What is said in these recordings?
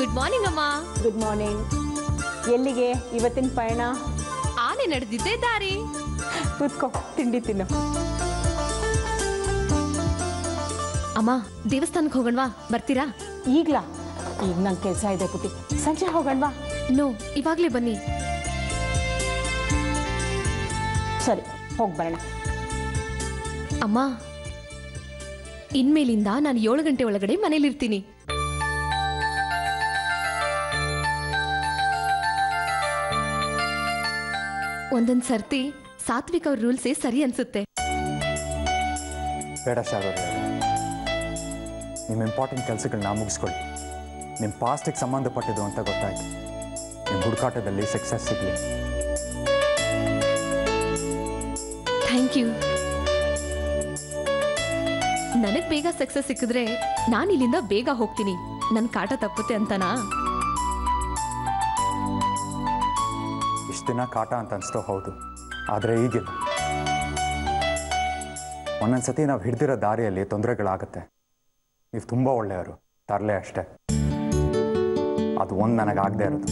good morning ಅಮ್ಮ good morning ಎಲ್ಲಿಗೆ ಇವತ್ತಿನ ಪಯಣ ಆನೆ ನಡೆದಿದ್ದೆ ದಾರಿ ಕೂತ್ಕೋ ತಿಂಡಿ ತಿನ್ನು ಅಮ್ಮ ದೇವಸ್ಥಾನಕ್ಕೆ ಹೋಗೋಣವಾ ಬರ್ತೀರಾ ಈಗ್ಲಾ ಈಗ ನಂಗೆ ಕೆಲಸ ಇದೆ ಪುಟಿ ಸಂಜೆ ಹೋಗೋಣವಾ ನೋ ಇವಾಗ್ಲೇ ಬನ್ನಿ ಸರಿ ಹೋಗಿ ಬರೋಣ ಅಮ್ಮ ಇನ್ಮೇಲಿಂದ ನಾನು ಏಳು ಗಂಟೆ ಒಳಗಡೆ ಮನೇಲಿರ್ತೀನಿ ಒಂದೊಂದ್ ಸರ್ತಿ ಸಾತ್ವಿಕ್ ಅವ್ರ ರೂಲ್ಸೇ ಸರಿ ಅನ್ಸುತ್ತೆ ಬೇಡ ಶಾರೂರಿ ನಿಮ್ಮ ಇಂಪಾರ್ಟೆಂಟ್ ಕೆಲಸಗಳನ್ನ ಮುಗಿಸ್ಕೊಳ್ಳಿ ನಿಮ್ಮ ಪಾಸ್ಟಿಗೆ ಸಂಬಂಧಪಟ್ಟಿದ್ದು ಅಂತ ಗೊತ್ತಾಯ್ತು ನಿಮ್ಮ ಹುಡುಕಾಟದಲ್ಲಿ ಸಕ್ಸಸ್ ಸಿಗಲಿ ಥ್ಯಾಂಕ್ ಯು ನನಗ್ ಬೇಗ ಸಕ್ಸಸ್ ಸಿಕ್ಕಿದ್ರೆ ನಾನು ಇಲ್ಲಿಂದ ಬೇಗ ಹೋಗ್ತೀನಿ ನನ್ ಕಾಟ ತಪ್ಪುತ್ತೆ ಅಂತನಾ ಇಷ್ಟು ದಿನ ಕಾಟ ಅಂತ ಅನಿಸ್ತೋ ಹೌದು ಆದರೆ ಈಗಿಲ್ಲ ಒಂದೊಂದ್ಸತಿ ನಾವು ಹಿಡ್ದಿರೋ ದಾರಿಯಲ್ಲಿ ತೊಂದರೆಗಳಾಗುತ್ತೆ ನೀವು ತುಂಬ ಒಳ್ಳೆಯವರು ತರಲೆ ಅಷ್ಟೇ ಅದು ಒಂದು ನನಗಾಗದೇ ಇರೋದು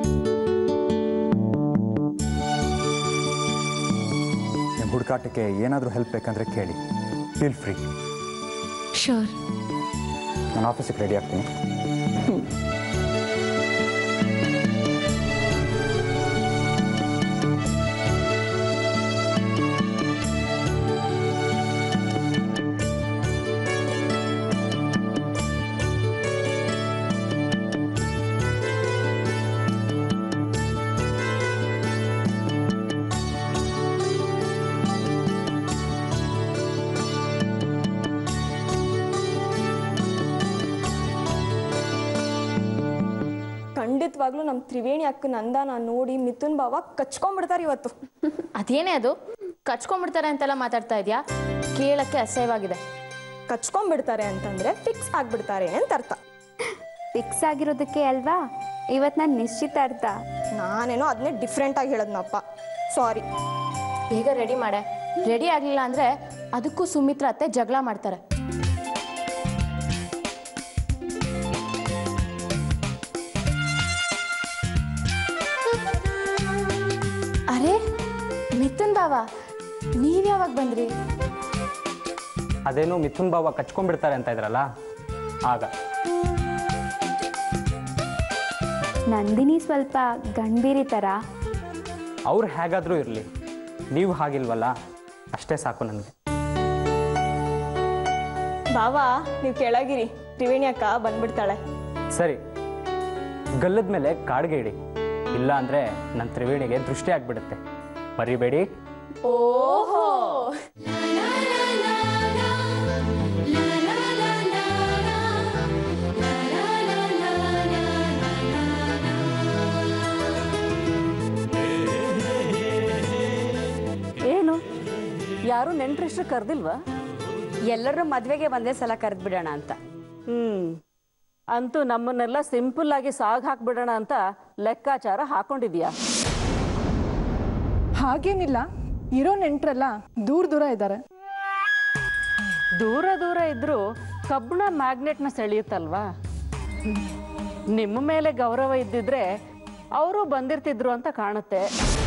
ನಿಮ್ಮ ಹುಡುಕಾಟಕ್ಕೆ ಏನಾದರೂ ಹೆಲ್ಪ್ ಬೇಕಂದ್ರೆ ಕೇಳಿ ಫೀಲ್ ಫ್ರೀ ಶೋರ್ ನಾನು ಆಫೀಸಿಗೆ ರೆಡಿ ಆಗ್ತೀನಿ ಖಂಡಿತವಾಗ್ಲೂ ನಮ್ಮ ತ್ರಿವೇಣಿ ಅಕ್ಕನ ಅಂದಾನ ನೋಡಿ ಮಿಥುನ್ ಬಾವ ಕಚ್ಕೊಂಡ್ಬಿಡ್ತಾರೆ ಇವತ್ತು ಅದೇನೇ ಅದು ಕಚ್ಕೊಂಡ್ಬಿಡ್ತಾರೆ ಅಂತೆಲ್ಲ ಮಾತಾಡ್ತಾ ಇದೆಯಾ ಕೇಳಕ್ಕೆ ಅಸಹ್ಯವಾಗಿದೆ ಕಚ್ಕೊಂಡ್ಬಿಡ್ತಾರೆ ಅಂತಂದ್ರೆ ಫಿಕ್ಸ್ ಆಗ್ಬಿಡ್ತಾರೆ ಅಂತ ಅರ್ಥ ಫಿಕ್ಸ್ ಆಗಿರೋದಕ್ಕೆ ಅಲ್ವಾ ಇವತ್ತು ನಾನು ನಿಶ್ಚಿತಾರ್ಥ ನಾನೇನೋ ಅದನ್ನೇ ಡಿಫ್ರೆಂಟ್ ಆಗಿ ಹೇಳದ್ನಪ್ಪ ಸಾರಿ ಬೇಗ ರೆಡಿ ಮಾಡೆ ರೆಡಿ ಆಗಲಿಲ್ಲ ಅಂದ್ರೆ ಅದಕ್ಕೂ ಸುಮಿತ್ರ ಅತ್ತೆ ಜಗಳ ಮಾಡ್ತಾರೆ ಅರೆ ಮಿಥುನ್ ಬಾವ ನೀವ್ ಯಾವಾಗ ಬಂದ್ರಿ ಅದೇನೋ ಮಿಥುನ್ ಬಾವ ಕಚ್ಕೊಂಡ್ಬಿಡ್ತಾರೆ ಅಂತ ಇದ್ರಲ್ಲ ಆಗ ನಂದಿನಿ ಸ್ವಲ್ಪ ಗಂಭೀರಿ ಥರ ಅವ್ರು ಹೇಗಾದರೂ ಇರಲಿ ನೀವು ಹಾಗಿಲ್ವಲ್ಲ ಅಷ್ಟೇ ಸಾಕು ನನಗೆ ಬಾವ ನೀವು ಕೆಳಗಿರಿ ತ್ರಿವೇಣಿ ಅಕ್ಕ ಬಂದ್ಬಿಡ್ತಾಳೆ ಸರಿ ಗಲ್ಲದ ಮೇಲೆ ಕಾಡ್ಗೆ ಇಡಿ ಇಲ್ಲ ಅಂದರೆ ನನ್ನ ತ್ರಿವೇಣಿಗೆ ದೃಷ್ಟಿ ಆಗ್ಬಿಡುತ್ತೆ ಮರಿಬೇಡಿ ಓಹೋ ಏನು ಯಾರು ನೆಂಟ್ರಿಷ್ಟು ಕರೆದಿಲ್ವಾ ಎಲ್ಲರೂ ಮದ್ವೆಗೆ ಒಂದೇ ಸಲ ಕರೆದ್ಬಿಡೋಣ ಅಂತ ಹ್ಮ್ ಅಂತೂ ನಮ್ಮನ್ನೆಲ್ಲ ಸಿಂಪಲ್ ಆಗಿ ಸಾಗ್ ಹಾಕ್ಬಿಡೋಣ ಅಂತ ಲೆಕ್ಕಾಚಾರ ಹಾಕೊಂಡಿದ್ಯಾ ಹಾಗೇನಿಲ್ಲ ಇರೋ ನೆಂಟ್ರೆಲ್ಲ ದೂರ ದೂರ ಇದ್ದಾರೆ ದೂರ ದೂರ ಇದ್ರೂ ಕಬ್ಬಣ ಮ್ಯಾಗ್ನೆಟ್ನ ಸೆಳೆಯುತ್ತಲ್ವಾ ನಿಮ್ಮ ಮೇಲೆ ಗೌರವ ಇದ್ದಿದ್ರೆ ಅವರು ಬಂದಿರ್ತಿದ್ರು ಅಂತ ಕಾಣುತ್ತೆ